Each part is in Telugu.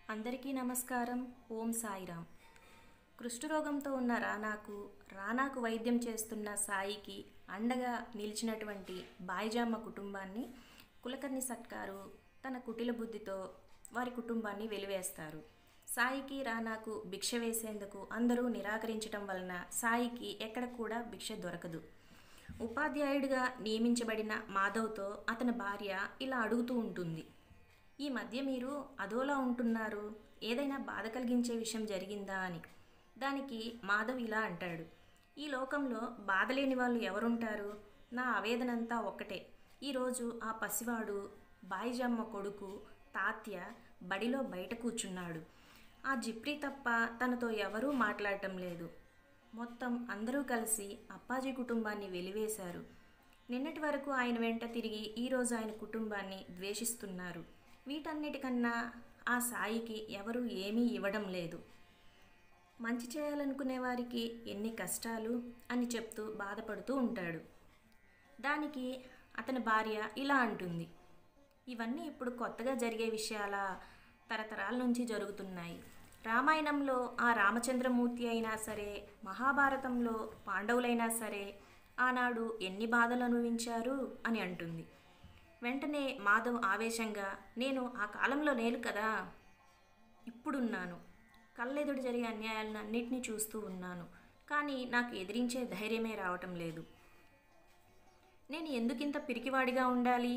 అందరికీ నమస్కారం ఓం సాయిరామ్ కుష్ఠరోగంతో ఉన్న రానాకు రానాకు వైద్యం చేస్తున్న సాయికి అండగా నిలిచినటువంటి బాయిజామ్మ కుటుంబాన్ని కులకర్ణి సర్కారు తన కుటిల బుద్ధితో వారి కుటుంబాన్ని వెలివేస్తారు సాయికి రానాకు భిక్ష వేసేందుకు అందరూ నిరాకరించటం వలన సాయికి ఎక్కడ కూడా భిక్ష దొరకదు ఉపాధ్యాయుడిగా నియమించబడిన మాధవ్తో అతని భార్య ఇలా అడుగుతూ ఉంటుంది ఈ మధ్య మీరు అదోలా ఉంటున్నారు ఏదైనా బాధ కలిగించే విషయం జరిగిందా అని దానికి మాధవ్ ఇలా అంటాడు ఈ లోకంలో బాధ లేని వాళ్ళు ఎవరుంటారు నా ఆవేదనంతా ఒక్కటే ఈరోజు ఆ పసివాడు బాయిజమ్మ కొడుకు తాత్య బడిలో బయట కూర్చున్నాడు ఆ జిప్రీ తప్ప తనతో ఎవరూ మాట్లాడటం లేదు మొత్తం అందరూ కలిసి అప్పాజీ కుటుంబాన్ని వెలివేశారు నిన్నటి వరకు ఆయన వెంట తిరిగి ఈరోజు ఆయన కుటుంబాన్ని ద్వేషిస్తున్నారు వీటన్నిటికన్నా ఆ సాయికి ఎవరూ ఏమీ ఇవ్వడం లేదు మంచి చేయాలనుకునే వారికి ఎన్ని కష్టాలు అని చెప్తూ బాధపడుతూ ఉంటాడు దానికి అతని భార్య ఇలా అంటుంది ఇవన్నీ ఇప్పుడు కొత్తగా జరిగే విషయాల తరతరాల నుంచి జరుగుతున్నాయి రామాయణంలో ఆ రామచంద్రమూర్తి అయినా సరే మహాభారతంలో పాండవులైనా సరే ఆనాడు ఎన్ని బాధలు అనుభవించారు అని అంటుంది వెంటనే మాధవ్ ఆవేశంగా నేను ఆ కాలంలో లేను కదా ఇప్పుడున్నాను కళ్ళెదుడు జరిగే అన్యాయాలను అన్నిటినీ చూస్తూ ఉన్నాను కానీ నాకు ఎదిరించే ధైర్యమే రావటం లేదు నేను ఎందుకింత పిరికివాడిగా ఉండాలి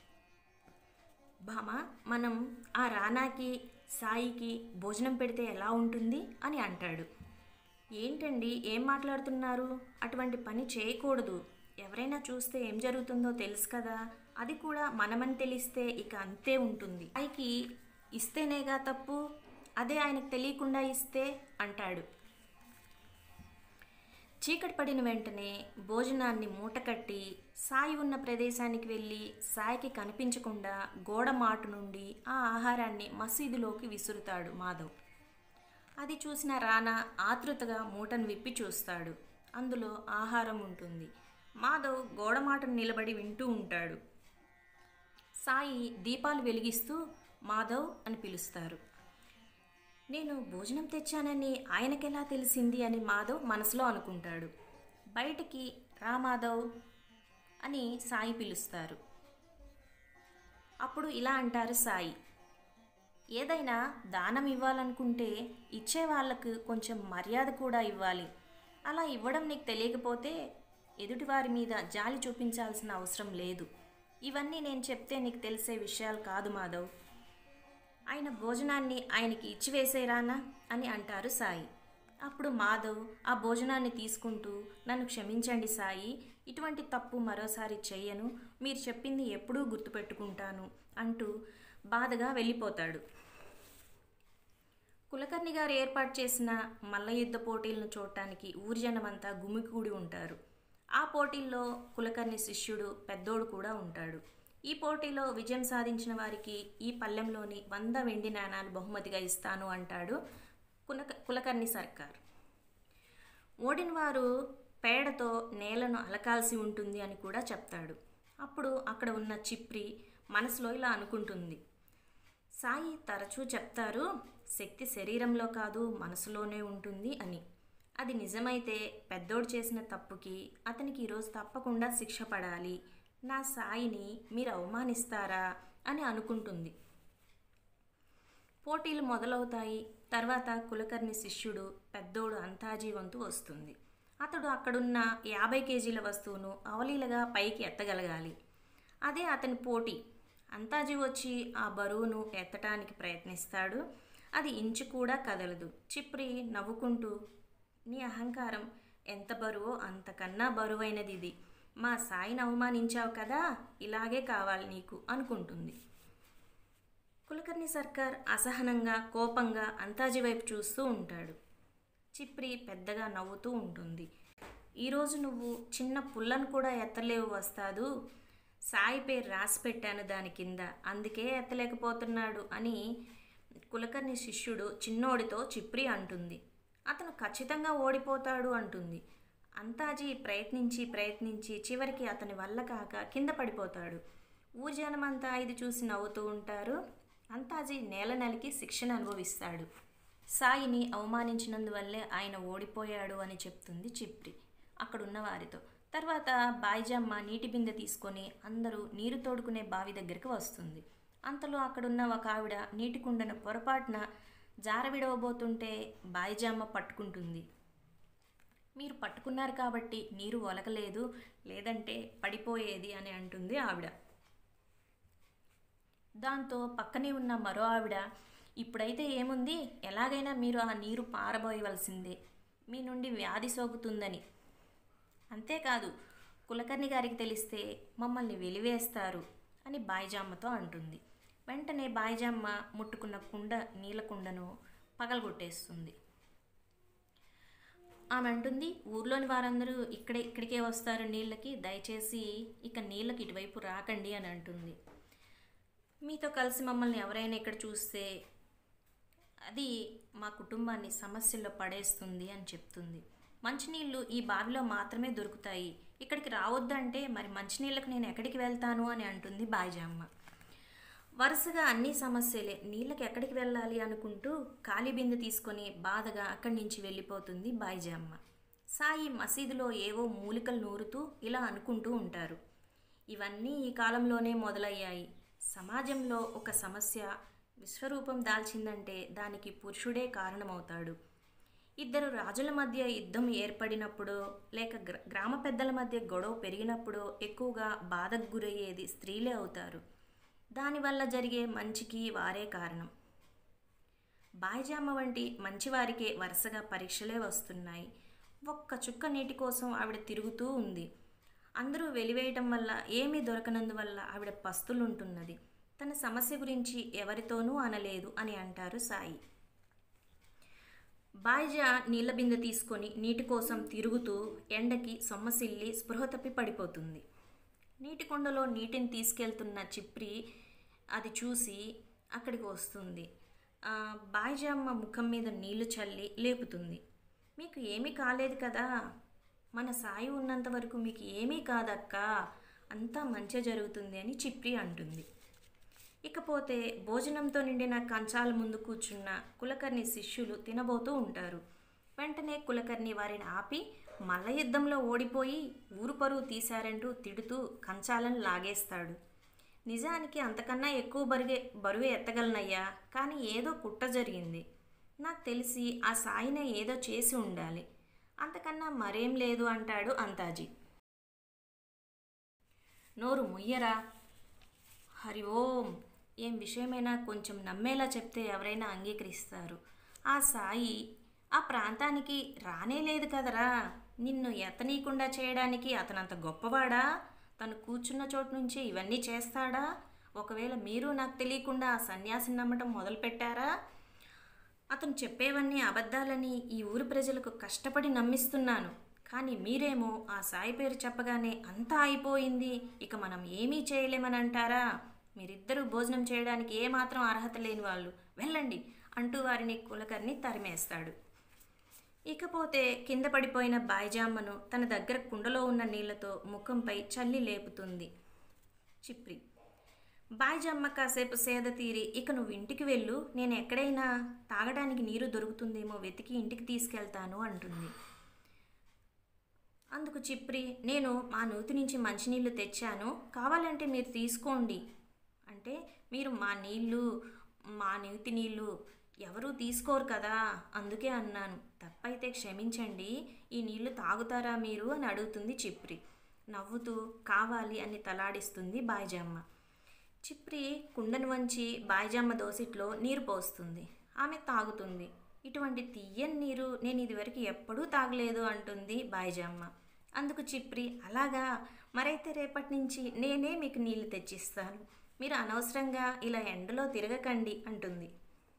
భామ మనం ఆ రానాకి సాయికి భోజనం పెడితే ఎలా ఉంటుంది అని అంటాడు ఏంటండి ఏం మాట్లాడుతున్నారు అటువంటి పని చేయకూడదు ఎవరైనా చూస్తే ఏం జరుగుతుందో తెలుసు కదా అది కూడా మనమని తెలిస్తే ఇక అంతే ఉంటుంది సాయికి ఇస్తేనేగా తప్పు అదే ఆయనకు తెలియకుండా ఇస్తే అంటాడు చీకటి పడిన వెంటనే భోజనాన్ని మూటకట్టి సాయి ఉన్న ప్రదేశానికి వెళ్ళి సాయికి కనిపించకుండా గోడ మాటు నుండి ఆ ఆహారాన్ని మసీదులోకి విసురుతాడు మాధవ్ అది చూసిన రానా ఆతృతగా మూటను విప్పి చూస్తాడు అందులో ఆహారం ఉంటుంది మాధవ్ గోడమాటను నిలబడి వింటూ ఉంటాడు సాయి దీపాలు వెలిగిస్తూ మాధవ్ అని పిలుస్తారు నేను భోజనం తెచ్చానని ఆయనకెలా తెలిసింది అని మాధవ్ మనసులో అనుకుంటాడు బయటికి రా మాధవ్ అని సాయి పిలుస్తారు అప్పుడు ఇలా అంటారు సాయి ఏదైనా దానం ఇవ్వాలనుకుంటే ఇచ్చే వాళ్ళకు కొంచెం మర్యాద కూడా ఇవ్వాలి అలా ఇవ్వడం నీకు తెలియకపోతే ఎదుటివారి మీద జాలి చూపించాల్సిన అవసరం లేదు ఇవన్నీ నేను చెప్తే నీకు తెలిసే విషయాలు కాదు మాధవ్ ఆయన భోజనాన్ని ఆయనకి ఇచ్చివేసేరానా అని అంటారు సాయి అప్పుడు మాధవ్ ఆ భోజనాన్ని తీసుకుంటూ నన్ను క్షమించండి సాయి ఇటువంటి తప్పు మరోసారి చెయ్యను మీరు చెప్పింది ఎప్పుడూ గుర్తుపెట్టుకుంటాను అంటూ బాధగా వెళ్ళిపోతాడు కులకర్ణి గారు ఏర్పాటు చేసిన మల్ల యుద్ధ పోటీలను చూడటానికి ఊరి జనమంతా గుమికూడి ఉంటారు ఆ పోటీల్లో కులకర్ణి శిష్యుడు పెద్దోడు కూడా ఉంటాడు ఈ పోటీలో విజయం సాధించిన వారికి ఈ పల్లెంలోని వంద వెండి నాణాలు బహుమతిగా ఇస్తాను అంటాడు కులక కులకర్ణి సర్కార్ ఓడిన వారు పేడతో నేలను అలకాల్సి ఉంటుంది అని కూడా చెప్తాడు అప్పుడు అక్కడ ఉన్న చిప్రి మనసులో ఇలా అనుకుంటుంది సాయి తరచూ చెప్తారు శక్తి శరీరంలో కాదు మనసులోనే ఉంటుంది అని అది నిజమైతే పెద్దోడు చేసిన తప్పుకి అతనికి ఈరోజు తప్పకుండా శిక్ష పడాలి నా సాయిని మీరు అవమానిస్తారా అని అనుకుంటుంది పోటీలు మొదలవుతాయి తర్వాత కులకర్ణి శిష్యుడు పెద్దోడు అంతాజీ వంతు వస్తుంది అతడు అక్కడున్న యాభై కేజీల వస్తువును అవలీలగా పైకి ఎత్తగలగాలి అదే అతని పోటీ అంతాజీ వచ్చి ఆ బరువును ఎత్తటానికి ప్రయత్నిస్తాడు అది ఇంచు కూడా కదలదు చిప్రి నవ్వుకుంటూ నీ అహంకారం ఎంత బరువో అంతకన్నా బరువైనది ఇది మా సాయిని అవమానించావు కదా ఇలాగే కావాలి నీకు అనుకుంటుంది కులకర్ణి సర్కార్ అసహనంగా కోపంగా అంతాజీ వైపు చూస్తూ ఉంటాడు చిప్రి పెద్దగా నవ్వుతూ ఉంటుంది ఈరోజు నువ్వు చిన్న పుల్లను కూడా ఎత్తలేవు వస్తాదు సాయి పేరు రాసి పెట్టాను దాని కింద అందుకే ఎత్తలేకపోతున్నాడు అని కులకర్ణి శిష్యుడు చిన్నోడితో చిప్రి అంటుంది అతను ఖచ్చితంగా ఓడిపోతాడు అంటుంది అంతాజీ ప్రయత్నించి ప్రయత్నించి చివరికి అతని వల్ల కాక కింద పడిపోతాడు ఊరి జనమంతా ఇది చూసి నవ్వుతూ ఉంటారు అంతాజీ నేల నెలకి శిక్షణ అనుభవిస్తాడు సాయిని అవమానించినందువల్లే ఆయన ఓడిపోయాడు అని చెప్తుంది చిప్రి అక్కడున్న వారితో తర్వాత బాయిజమ్మ నీటి బిందె తీసుకొని అందరూ నీరు తోడుకునే బావి దగ్గరికి వస్తుంది అంతలో అక్కడున్న ఒక ఆవిడ నీటి కుండను పొరపాటున జారవిడవబోతుంటే బాయిజమ్మ పట్టుకుంటుంది మీరు పట్టుకున్నారు కాబట్టి నీరు ఒలకలేదు లేదంటే పడిపోయేది అని అంటుంది ఆవిడ దాంతో పక్కనే ఉన్న మరో ఆవిడ ఇప్పుడైతే ఏముంది ఎలాగైనా మీరు ఆ నీరు పారబోయవలసిందే మీ నుండి వ్యాధి సోకుతుందని అంతేకాదు కులకర్ణి గారికి తెలిస్తే మమ్మల్ని వెలివేస్తారు అని బాయిజామ్మతో అంటుంది వెంటనే బాయిజామ్మ ముట్టుకున్న కుండ నీళ్ళ కుండను పగలగొట్టేస్తుంది ఆమె అంటుంది ఊర్లోని వారందరూ ఇక్కడే ఇక్కడికే వస్తారు నీళ్ళకి దయచేసి ఇక నీళ్ళకి ఇటువైపు రాకండి అని అంటుంది మీతో కలిసి మమ్మల్ని ఎవరైనా ఇక్కడ చూస్తే అది మా కుటుంబాన్ని సమస్యల్లో పడేస్తుంది అని చెప్తుంది మంచినీళ్ళు ఈ బావిలో మాత్రమే దొరుకుతాయి ఇక్కడికి రావద్దంటే మరి మంచినీళ్ళకు నేను ఎక్కడికి వెళ్తాను అని అంటుంది బాయిజామ్మ వరుసగా అన్ని సమస్యలే నీళ్ళకి ఎక్కడికి వెళ్ళాలి అనుకుంటూ ఖాళీ బిందె తీసుకొని బాధగా అక్కడి నుంచి వెళ్ళిపోతుంది బాయిజామ్మ సాయి మసీదులో ఏవో మూలికలు నూరుతూ ఇలా అనుకుంటూ ఉంటారు ఇవన్నీ ఈ కాలంలోనే మొదలయ్యాయి సమాజంలో ఒక సమస్య విశ్వరూపం దాల్చిందంటే దానికి పురుషుడే కారణమవుతాడు ఇద్దరు రాజుల మధ్య యుద్ధం ఏర్పడినప్పుడో లేక గ్ర గ్రామ పెద్దల మధ్య గొడవ పెరిగినప్పుడో ఎక్కువగా బాధకు గురయ్యేది స్త్రీలే అవుతారు దానివల్ల జరిగే మంచికి వారే కారణం బాయిజామ వంటి మంచివారికే వరుసగా పరీక్షలే వస్తున్నాయి ఒక్క చుక్క నీటి కోసం ఆవిడ తిరుగుతూ ఉంది అందరూ వెలివేయటం వల్ల ఏమీ దొరకనందువల్ల ఆవిడ పస్తులుంటున్నది తన సమస్య గురించి ఎవరితోనూ అనలేదు అని అంటారు సాయి బాయిజా నీళ్ళ బిందె తీసుకొని నీటి కోసం తిరుగుతూ ఎండకి సొమ్మసిల్లి స్పృహ తప్పి పడిపోతుంది నీటి కుండలో నీటిని తీసుకెళ్తున్న చిప్రి అది చూసి అక్కడికి వస్తుంది ఆ, బాయిజామ్మ ముఖం మీద నీళ్లు చల్లి లేపుతుంది మీకు ఏమీ కాలేదు కదా మన సాయి ఉన్నంత వరకు మీకు ఏమీ కాదక్క అంతా మంచి జరుగుతుంది అని చిప్రి అంటుంది ఇకపోతే భోజనంతో నిండిన కంచాల ముందు కూర్చున్న కులకర్ణి శిష్యులు తినబోతూ ఉంటారు వెంటనే కులకర్ణి వారిని ఆపి మల్ల యుద్ధంలో ఓడిపోయి ఊరు పరువు తీశారంటూ తిడుతూ కంచాలను లాగేస్తాడు నిజానికి అంతకన్నా ఎక్కువ బరుగే బరువే ఎత్తగలనయ్యా కానీ ఏదో కుట్ర జరిగింది నాకు తెలిసి ఆ సాయినే ఏదో చేసి ఉండాలి అంతకన్నా మరేం లేదు అంటాడు అంతాజీ నోరు ముయ్యరా హరి ఓం ఏం విషయమైనా కొంచెం నమ్మేలా చెప్తే ఎవరైనా అంగీకరిస్తారు ఆ సాయి ఆ ప్రాంతానికి రానే లేదు కదరా నిన్ను ఎత్తనీయకుండా చేయడానికి అతనంత గొప్పవాడా తను కూర్చున్న చోటు నుంచి ఇవన్నీ చేస్తాడా ఒకవేళ మీరు నాకు తెలియకుండా ఆ సన్యాసిని నమ్మటం మొదలుపెట్టారా అతను చెప్పేవన్నీ అబద్ధాలని ఈ ఊరి ప్రజలకు కష్టపడి నమ్మిస్తున్నాను కానీ మీరేమో ఆ సాయి పేరు చెప్పగానే అంతా అయిపోయింది ఇక మనం ఏమీ చేయలేమని అంటారా మీరిద్దరూ భోజనం చేయడానికి ఏమాత్రం అర్హత లేని వాళ్ళు వెళ్ళండి అంటూ వారిని కులకర్ని తరిమేస్తాడు ఇకపోతే కింద పడిపోయిన బాయిజామ్మను తన దగ్గర కుండలో ఉన్న నీళ్లతో ముఖంపై చల్లి లేపుతుంది చిప్రి బాయిజమ్మ కాసేపు సేద తీరి ఇక నువ్వు ఇంటికి వెళ్ళు నేను ఎక్కడైనా తాగడానికి నీరు దొరుకుతుందేమో వెతికి ఇంటికి తీసుకెళ్తాను అంటుంది అందుకు చిప్రి నేను మా నూతి నుంచి మంచినీళ్ళు తెచ్చాను కావాలంటే మీరు తీసుకోండి అంటే మీరు మా నీళ్ళు మా నూతి నీళ్ళు ఎవరూ తీసుకోరు కదా అందుకే అన్నాను తప్పైతే క్షమించండి ఈ నీళ్లు తాగుతారా మీరు అని అడుగుతుంది చిప్రి నవ్వుతూ కావాలి అని తలాడిస్తుంది బాయిజమ్మ చిప్రి కుండను వంచి బాయిజమ్మ దోసిట్లో నీరు పోస్తుంది ఆమె తాగుతుంది ఇటువంటి తీయని నీరు నేను ఇదివరకు ఎప్పుడూ తాగలేదు అంటుంది బాయిజమ్మ అందుకు చిప్రి అలాగా మరైతే రేపటి నుంచి నేనే మీకు నీళ్లు తెచ్చిస్తాను మీరు అనవసరంగా ఇలా ఎండలో తిరగకండి అంటుంది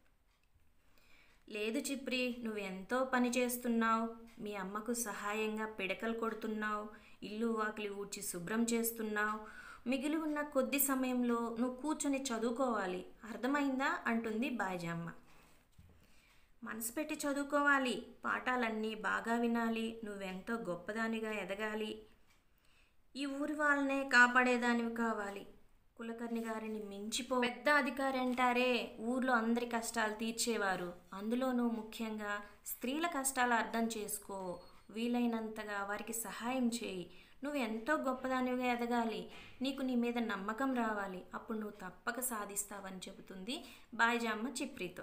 లేదు చిప్రి నువ్వెంతో పని చేస్తున్నావు మీ అమ్మకు సహాయంగా పిడకలు కొడుతున్నావు ఇల్లు వాకిలి ఊడ్చి శుభ్రం చేస్తున్నావు మిగిలి ఉన్న కొద్ది సమయంలో నువ్వు కూర్చొని చదువుకోవాలి అర్థమైందా అంటుంది బాయిజమ్మ మనసు పెట్టి చదువుకోవాలి పాఠాలన్నీ బాగా వినాలి నువ్వెంతో గొప్పదానిగా ఎదగాలి ఈ ఊరి వాళ్ళనే కాపాడేదానివి కావాలి కులకర్ణి గారిని మించిపో పెద్ద అధికారి అంటారే ఊర్లో అందరి కష్టాలు తీర్చేవారు అందులోనూ ముఖ్యంగా స్త్రీల కష్టాలు అర్థం చేసుకో వీలైనంతగా వారికి సహాయం చేయి నువ్వు ఎంతో గొప్పదానివిగా ఎదగాలి నీకు నీ మీద నమ్మకం రావాలి అప్పుడు నువ్వు తప్పక సాధిస్తావని చెబుతుంది బాయిజామ్మ చిప్రీతో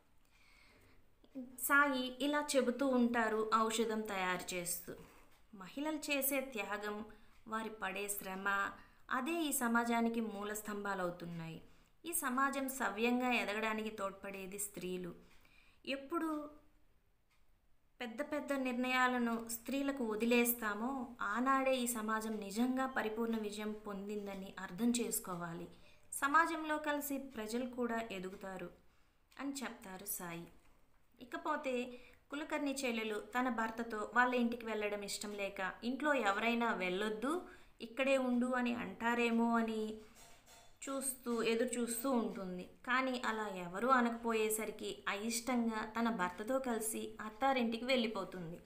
సాయి ఇలా చెబుతూ ఉంటారు ఔషధం తయారు చేస్తూ మహిళలు చేసే త్యాగం వారి పడే శ్రమ అదే ఈ సమాజానికి మూల స్తంభాలు అవుతున్నాయి ఈ సమాజం సవ్యంగా ఎదగడానికి తోడ్పడేది స్త్రీలు ఎప్పుడు పెద్ద పెద్ద నిర్ణయాలను స్త్రీలకు వదిలేస్తామో ఆనాడే ఈ సమాజం నిజంగా పరిపూర్ణ విజయం పొందిందని అర్థం చేసుకోవాలి సమాజంలో కలిసి ప్రజలు కూడా ఎదుగుతారు అని చెప్తారు సాయి ఇకపోతే కులకర్ణి చెల్లెలు తన భర్తతో వాళ్ళ ఇంటికి వెళ్ళడం ఇష్టం లేక ఇంట్లో ఎవరైనా వెళ్ళొద్దు ఇక్కడే ఉండు అని అంటారేమో అని చూస్తూ ఎదురు చూస్తూ ఉంటుంది కానీ అలా ఎవరూ అనకపోయేసరికి అయిష్టంగా తన భర్తతో కలిసి అత్తారింటికి వెళ్ళిపోతుంది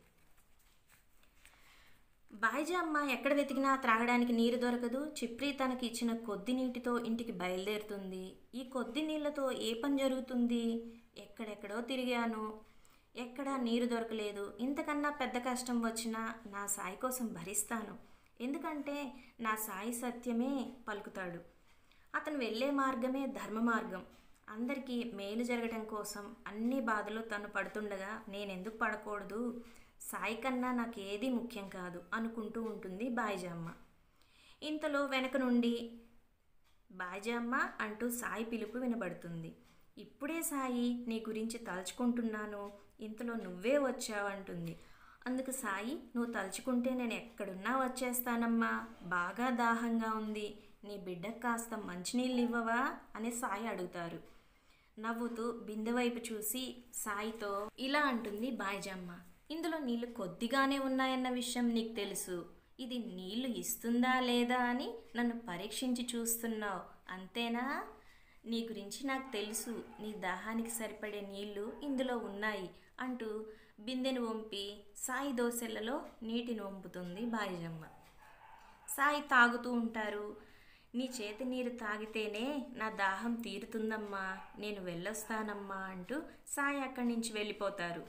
బాయిజమ్మ ఎక్కడ వెతికినా త్రాగడానికి నీరు దొరకదు చిప్రి తనకి ఇచ్చిన కొద్ది నీటితో ఇంటికి బయలుదేరుతుంది ఈ కొద్ది నీళ్లతో ఏ పని జరుగుతుంది ఎక్కడెక్కడో తిరిగాను ఎక్కడా నీరు దొరకలేదు ఇంతకన్నా పెద్ద కష్టం వచ్చినా నా సాయి కోసం భరిస్తాను ఎందుకంటే నా సాయి సత్యమే పలుకుతాడు అతను వెళ్ళే మార్గమే ధర్మ మార్గం అందరికీ మేలు జరగడం కోసం అన్ని బాధలు తను పడుతుండగా నేనెందుకు పడకూడదు సాయి కన్నా నాకేది ముఖ్యం కాదు అనుకుంటూ ఉంటుంది బాయిజమ్మ ఇంతలో వెనక నుండి బాయిజమ్మ అంటూ సాయి పిలుపు వినబడుతుంది ఇప్పుడే సాయి నీ గురించి తలుచుకుంటున్నాను ఇంతలో నువ్వే వచ్చావంటుంది అందుకు సాయి నువ్వు తలుచుకుంటే నేను ఎక్కడున్నా వచ్చేస్తానమ్మా బాగా దాహంగా ఉంది నీ బిడ్డకు కాస్త మంచినీళ్ళు ఇవ్వవా అని సాయి అడుగుతారు నవ్వుతూ బిందె వైపు చూసి సాయితో ఇలా అంటుంది బాయిజమ్మ ఇందులో నీళ్లు కొద్దిగానే ఉన్నాయన్న విషయం నీకు తెలుసు ఇది నీళ్లు ఇస్తుందా లేదా అని నన్ను పరీక్షించి చూస్తున్నావు అంతేనా నీ గురించి నాకు తెలుసు నీ దాహానికి సరిపడే నీళ్లు ఇందులో ఉన్నాయి అంటూ బిందెను వంపి సాయి దోశలలో నీటిని వంపుతుంది బాయిజమ్మ సాయి తాగుతూ ఉంటారు నీ చేతి నీరు తాగితేనే నా దాహం తీరుతుందమ్మా నేను వెళ్ళొస్తానమ్మా అంటూ సాయి అక్కడి నుంచి వెళ్ళిపోతారు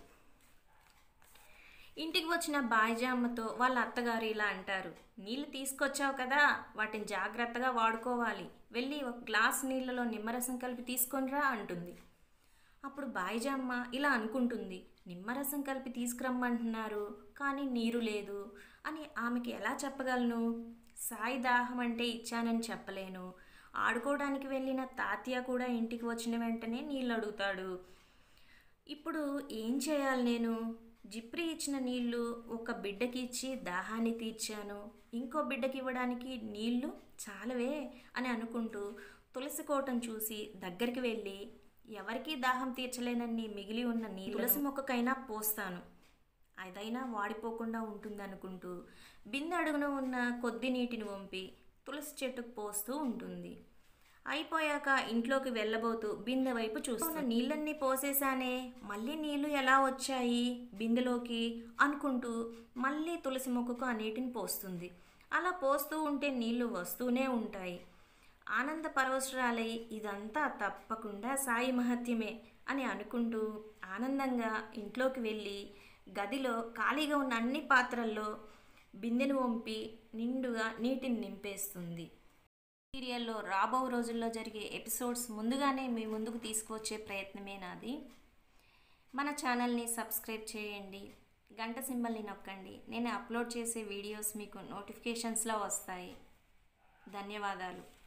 ఇంటికి వచ్చిన బాయిజామ్మతో వాళ్ళ అత్తగారు ఇలా అంటారు నీళ్ళు తీసుకొచ్చావు కదా వాటిని జాగ్రత్తగా వాడుకోవాలి వెళ్ళి ఒక గ్లాస్ నీళ్ళలో నిమ్మరసం కలిపి తీసుకొనిరా అంటుంది అప్పుడు బాయిజామ్మ ఇలా అనుకుంటుంది నిమ్మరసం కలిపి తీసుకురమ్మంటున్నారు కానీ నీరు లేదు అని ఆమెకి ఎలా చెప్పగలను సాయి దాహం అంటే ఇచ్చానని చెప్పలేను ఆడుకోవడానికి వెళ్ళిన తాతయ్య కూడా ఇంటికి వచ్చిన వెంటనే నీళ్ళు అడుగుతాడు ఇప్పుడు ఏం చేయాలి నేను జిప్రి ఇచ్చిన నీళ్లు ఒక బిడ్డకి ఇచ్చి దాహాన్ని తీర్చాను ఇంకో బిడ్డకి ఇవ్వడానికి నీళ్లు చాలవే అని అనుకుంటూ తులసి కోటను చూసి దగ్గరికి వెళ్ళి ఎవరికీ దాహం తీర్చలేనన్ని మిగిలి ఉన్న నీ తులసి మొక్కకైనా పోస్తాను అదైనా వాడిపోకుండా ఉంటుందనుకుంటూ బిందె అడుగున ఉన్న కొద్ది నీటిని వంపి తులసి చెట్టుకు పోస్తూ ఉంటుంది అయిపోయాక ఇంట్లోకి వెళ్ళబోతూ బిందె వైపు చూస్తున్న నీళ్ళన్నీ పోసేశానే మళ్ళీ నీళ్లు ఎలా వచ్చాయి బిందెలోకి అనుకుంటూ మళ్ళీ తులసి మొక్కకు ఆ నీటిని పోస్తుంది అలా పోస్తూ ఉంటే నీళ్లు వస్తూనే ఉంటాయి ఆనంద పరవశరాలై ఇదంతా తప్పకుండా సాయి మహత్యమే అని అనుకుంటూ ఆనందంగా ఇంట్లోకి వెళ్ళి గదిలో ఖాళీగా ఉన్న అన్ని పాత్రల్లో బిందెను వంపి నిండుగా నీటిని నింపేస్తుంది సీరియల్లో రాబో రోజుల్లో జరిగే ఎపిసోడ్స్ ముందుగానే మీ ముందుకు తీసుకువచ్చే ప్రయత్నమే నాది మన ఛానల్ని సబ్స్క్రైబ్ చేయండి గంట సింబల్ని నొక్కండి నేను అప్లోడ్ చేసే వీడియోస్ మీకు నోటిఫికేషన్స్లో వస్తాయి ధన్యవాదాలు